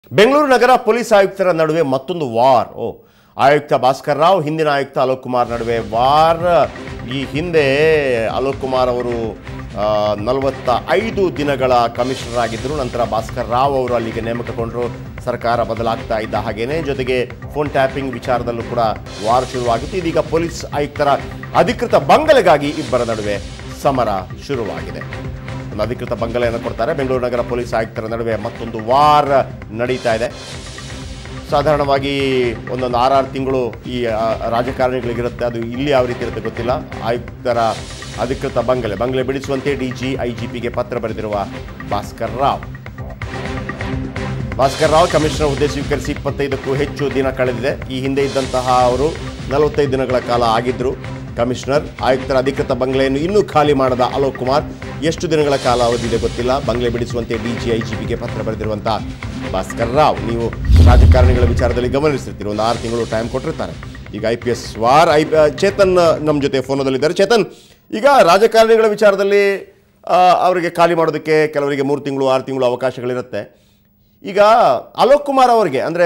ಬೆಂಗಳೂರು ನಗರ police ಆಯುಕ್ತರ ನಡುವೆ ಮತ್ತೊಂದು ವಾರ್ ಓ ಆಯುಕ್ತ ಭಾಸ್ಕರ್ ರಾವ್ ಹಿಂದಿನ ಆಯುಕ್ತ ಅಲೋಕ್ ಕುಮಾರ್ ನಡುವೆ ವಾರ್ ಈ ಹಿಂದೆ ಅಲೋಕ್ ಕುಮಾರ್ ಅವರು ನಲವತ್ತ ಐದು ದಿನಗಳ ಕಮಿಷನರ್ ಆಗಿದ್ದರು ನಂತರ ಭಾಸ್ಕರ್ ರಾವ್ ಅವರು ಅಲ್ಲಿಗೆ ನೇಮಕಗೊಂಡರು ಸರ್ಕಾರ ಬದಲಾಗ್ತಾ ಇದ್ದ ಹಾಗೇನೆ ಜೊತೆಗೆ ಫೋನ್ ಟ್ಯಾಪಿಂಗ್ ವಿಚಾರದಲ್ಲೂ ಕೂಡ ವಾರ್ ಶುರುವಾಗಿತ್ತು ಇದೀಗ ಪೊಲೀಸ್ ಆಯುಕ್ತರ ಅಧಿಕೃತ ಬಂಗಲೆಗಾಗಿ ಇಬ್ಬರ ನಡುವೆ ಸಮರ ಶುರುವಾಗಿದೆ ಒಂದು ಅಧಿಕೃತ ಬಂಗಲೆಯನ್ನು ಕೊಡ್ತಾರೆ ಬೆಂಗಳೂರು ನಗರ ಪೊಲೀಸ್ ಆಯುಕ್ತರ ನಡುವೆ ಮತ್ತೊಂದು ವಾರ ನಡೀತಾ ಇದೆ ಸಾಧಾರಣವಾಗಿ ಒಂದೊಂದು ಆರಾರು ತಿಂಗಳು ಈ ಆ, ರಾಜಕಾರಣಿಗಳಿಗಿರುತ್ತೆ ಅದು ಇಲ್ಲಿ ಯಾವ ರೀತಿ ಇರುತ್ತೆ ಗೊತ್ತಿಲ್ಲ ಆಯುಕ್ತರ ಅಧಿಕೃತ ಬಂಗಲೆ ಬಂಗಲೆ ಬಿಡಿಸುವಂತೆ ಡಿ ಜಿ ಐ ಜಿ ಪಿಗೆ ಪತ್ರ ಬರೆದಿರುವ ಭಾಸ್ಕರ್ ರಾವ್ ಭಾಸ್ಕರ್ ರಾವ್ ಕಮಿಷನರ್ ಹುದ್ದೆ ಸ್ವೀಕರಿಸಿ ಇಪ್ಪತ್ತೈದಕ್ಕೂ ಹೆಚ್ಚು ದಿನ ಕಳೆದಿದೆ ಈ ಹಿಂದೆ ಇದ್ದಂತಹ ಅವರು ನಲವತ್ತೈದು ದಿನಗಳ ಕಾಲ ಆಗಿದ್ದರು ಕಮಿಷನರ್ ಆಯುಕ್ತರ ಅಧಿಕೃತ ಬಂಗಲೆಯನ್ನು ಇನ್ನೂ ಖಾಲಿ ಮಾಡದ ಅಲೋಕ್ ಕುಮಾರ್ ಎಷ್ಟು ದಿನಗಳ ಕಾಲ ಅವಧಿದೆ ಗೊತ್ತಿಲ್ಲ ಬಂಗಲೆ ಬಿಡಿಸುವಂತೆ ಡಿಜಿ ಐಜಿಪಿಗೆ ಪತ್ರ ಬರೆದಿರುವಂಥ ಭಾಸ್ಕರ್ ರಾವ್ ನೀವು ರಾಜಕಾರಣಿಗಳ ವಿಚಾರದಲ್ಲಿ ಗಮನಿಸಿರ್ತೀರಿ ಒಂದು ಆರು ತಿಂಗಳು ಟೈಮ್ ಕೊಟ್ಟಿರ್ತಾರೆ ಈಗ ಐ ಪಿ ಎಸ್ ವಾರ್ ಐ ಚೇತನ್ ನಮ್ಮ ಜೊತೆ ಫೋನದಲ್ಲಿದ್ದಾರೆ ಚೇತನ್ ಈಗ ರಾಜಕಾರಣಿಗಳ ವಿಚಾರದಲ್ಲಿ ಆ, ಅವರಿಗೆ ಖಾಲಿ ಮಾಡೋದಕ್ಕೆ ಕೆಲವರಿಗೆ ಮೂರು ತಿಂಗಳು ಆರು ತಿಂಗಳು ಅವಕಾಶಗಳಿರುತ್ತೆ ಈಗ ಅಲೋಕ್ ಕುಮಾರ್ ಅವರಿಗೆ ಅಂದರೆ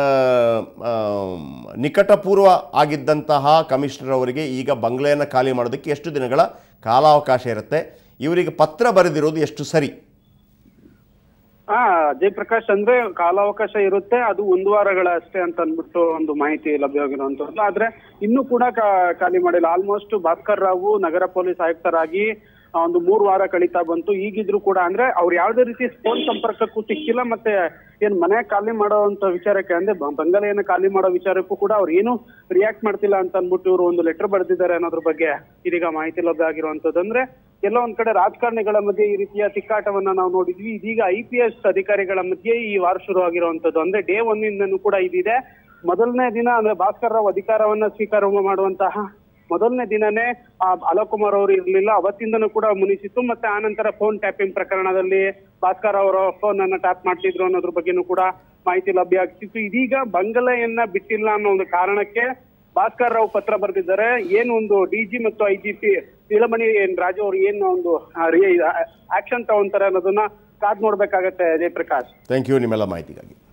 ನಿಕಟಪೂರ್ವ ಆಗಿದ್ದಂತಹ ಕಮಿಷನರ್ ಅವರಿಗೆ ಈಗ ಬಂಗ್ಲೆಯನ್ನು ಖಾಲಿ ಮಾಡೋದಕ್ಕೆ ಎಷ್ಟು ದಿನಗಳ ಕಾಲಾವಕಾಶ ಇರುತ್ತೆ ಇವರಿಗೆ ಪತ್ರ ಬರೆದಿರೋದು ಎಷ್ಟು ಸರಿ ಹಾ ಜಯಪ್ರಕಾಶ್ ಅಂದ್ರೆ ಕಾಲಾವಕಾಶ ಇರುತ್ತೆ ಅದು ಒಂದು ವಾರಗಳ ಅಷ್ಟೇ ಅಂತ ಅಂದ್ಬಿಟ್ಟು ಒಂದು ಮಾಹಿತಿ ಲಭ್ಯವಾಗಿರುವಂತದ್ದು ಆದ್ರೆ ಇನ್ನೂ ಕೂಡ ಕಾ- ಖಾಲಿ ಮಾಡಿಲ್ಲ ಆಲ್ಮೋಸ್ಟ್ ಭಾಸ್ಕರ್ ರಾವು ನಗರ ಪೊಲೀಸ್ ಆಯುಕ್ತರಾಗಿ ಆ, ಒಂದು ಮೂರು ವಾರ ಕಳೀತಾ ಬಂತು ಈಗಿದ್ರು ಕೂಡ ಅಂದ್ರೆ ಅವ್ರು ಯಾವ್ದೇ ರೀತಿ ಫೋನ್ ಸಂಪರ್ಕಕ್ಕೂ ಸಿಕ್ಕಿಲ್ಲ ಮತ್ತೆ ಏನ್ ಮನೆ ಖಾಲಿ ಮಾಡುವಂತ ವಿಚಾರಕ್ಕೆ ಅಂದ್ರೆ ಬ- ಬಂಗಲೆಯನ್ನ ಖಾಲಿ ಮಾಡೋ ವಿಚಾರಕ್ಕೂ ಕೂಡ ಅವ್ರು ಏನು ರಿಯಾಕ್ಟ್ ಮಾಡ್ತಿಲ್ಲ ಅಂತ ಅಂದ್ಬಿಟ್ಟು ಇವರು ಒಂದು ಲೆಟರ್ ಬರೆದಿದ್ದಾರೆ ಅನ್ನೋದ್ರ ಬಗ್ಗೆ ಇದೀಗ ಮಾಹಿತಿ ಲಭ್ಯ ಆಗಿರುವಂತದ್ದು ಅಂದ್ರೆ ಎಲ್ಲೋ ಒಂದ್ ಕಡೆ ರಾಜಕಾರಣಿಗಳ ಮಧ್ಯೆ ಈ ರೀತಿಯ ತಿಕ್ಕಾಟವನ್ನ ನಾವು ನೋಡಿದ್ವಿ ಇದೀಗ ಐ ಪಿ ಎಸ್ ಅಧಿಕಾರಿಗಳ ಮಧ್ಯೆ ಈ ವಾರ ಶುರು ಆಗಿರುವಂತದ್ದು ಅಂದ್ರೆ ಡೇ ಒನ್ ಇಂದನೂ ಕೂಡ ಇದಿದೆ ಮೊದಲನೇ ದಿನ ಅಂದ್ರೆ ಭಾಸ್ಕರ್ ರಾವ್ ಅಧಿಕಾರವನ್ನ ಸ್ವೀಕಾರ ಮಾಡುವಂತಹ ಮೊದಲನೇ ದಿನನೇ ಆ ಅಲೋಕ್ ಕುಮಾರ್ ಅವರು ಇರ್ಲಿಲ್ಲ ಅವತ್ತಿಂದನೂ ಕೂಡ ಮುನಿಸಿತ್ತು ಮತ್ತೆ ಆನಂತರ ಫೋನ್ ಟ್ಯಾಪಿಂಗ್ ಪ್ರಕರಣದಲ್ಲಿ ಭಾಸ್ಕರ್ ಅವರ ಫೋನ್ ಅನ್ನ ಟ್ಯಾಪ್ ಮಾಡ್ತಿದ್ರು ಅನ್ನೋದ್ರ ಬಗ್ಗೆನೂ ಕೂಡ ಮಾಹಿತಿ ಲಭ್ಯ ಆಗ್ತಿತ್ತು ಇದೀಗ ಬಂಗಲೆಯನ್ನ ಬಿಟ್ಟಿಲ್ಲ ಅನ್ನೋ ಒಂದು ಕಾರಣಕ್ಕೆ ಭಾಸ್ಕರ್ ರಾವ್ ಪತ್ರ ಬರೆದಿದ್ದಾರೆ ಏನು ಒಂದು ಡಿಜಿ ಮತ್ತು ಐಜಿಪಿ ನೀಲಮಣಿ ಏನ್ ರಾಜು ಅವರು ಏನು ಒಂದು ಆಕ್ಷನ್ ತಗೊಂತಾರೆ ಅನ್ನೋದನ್ನ ಕಾದ್ ನೋಡ್ಬೇಕಾಗತ್ತೆ ಜಯಪ್ರಕಾಶ್ ಥ್ಯಾಂಕ್ ಯು ನಿಮ್ಮೆಲ್ಲ ಮಾಹಿತಿಗಾಗಿ